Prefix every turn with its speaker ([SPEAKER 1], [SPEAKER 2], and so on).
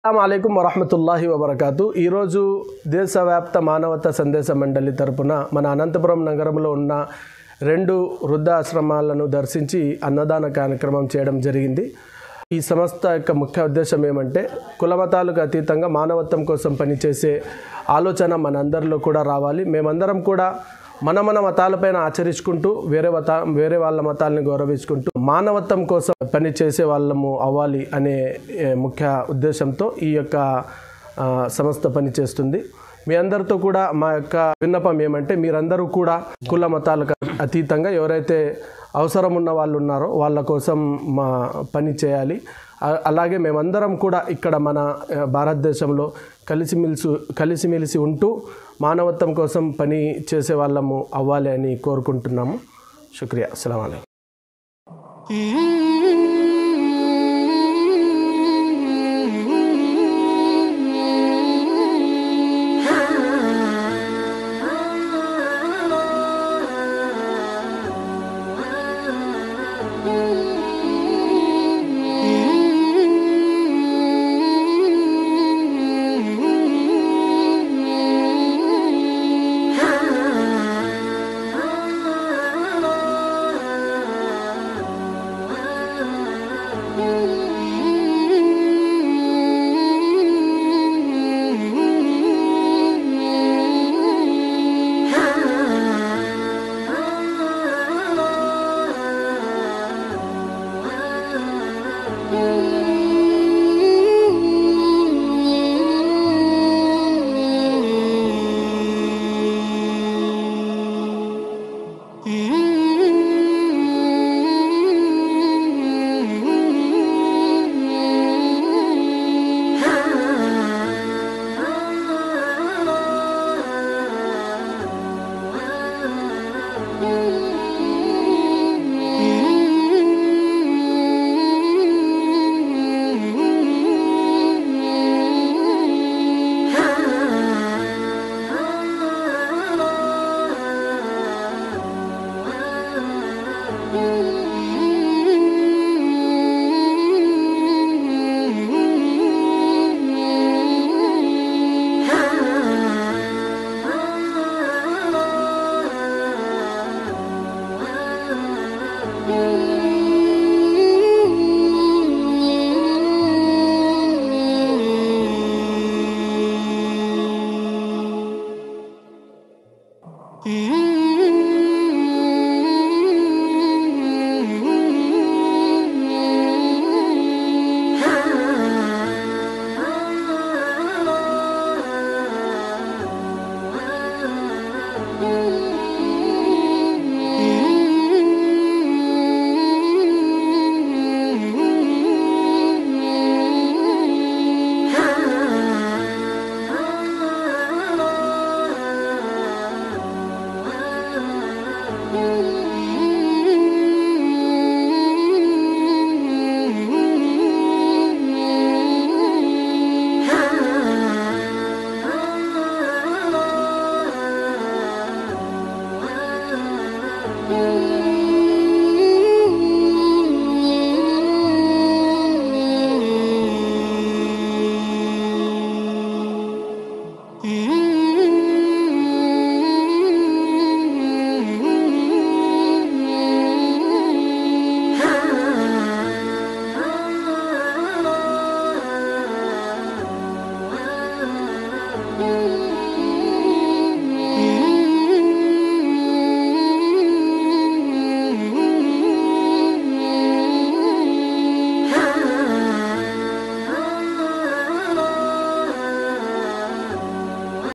[SPEAKER 1] అస్సలం వరహమతుల్లాహి వబర్కాతు ఈరోజు దేశవ్యాప్త మానవతా సందేశ మండలి తరపున మన అనంతపురం నగరంలో ఉన్న రెండు వృద్ధాశ్రమాలను దర్శించి అన్నదాన కార్యక్రమం చేయడం జరిగింది ఈ సంస్థ యొక్క ముఖ్య ఉద్దేశం ఏమంటే కులమతాలకు అతీతంగా మానవత్వం కోసం పనిచేసే ఆలోచన మనందరిలో కూడా రావాలి మేమందరం కూడా మన మన మతాలపైన ఆచరించుకుంటూ వేరే మత వేరే వాళ్ళ మతాలని గౌరవించుకుంటూ మానవత్వం కోసం పని చేసే వాళ్ళము అవ్వాలి అనే ఏ, ముఖ్య ఉద్దేశంతో ఈ యొక్క ఆ, సంస్థ పనిచేస్తుంది మీ అందరితో కూడా మా యొక్క విన్నపం ఏమంటే మీరందరూ కూడా కుల మతాలకు అతీతంగా ఎవరైతే అవసరం ఉన్న వాళ్ళు ఉన్నారో వాళ్ళ కోసం మా పని చేయాలి అ- అలాగే మేమందరం కూడా ఇక్కడ మన ఆ, భారతదేశంలో కలిసిమెలిసి కలిసిమెలిసి ఉంటూ మానవత్వం కోసం పని చేసే వాళ్ళము అవ్వాలి అని కోరుకుంటున్నాము శుక్రియా అస్సలం అయికం
[SPEAKER 2] Mm-hmm.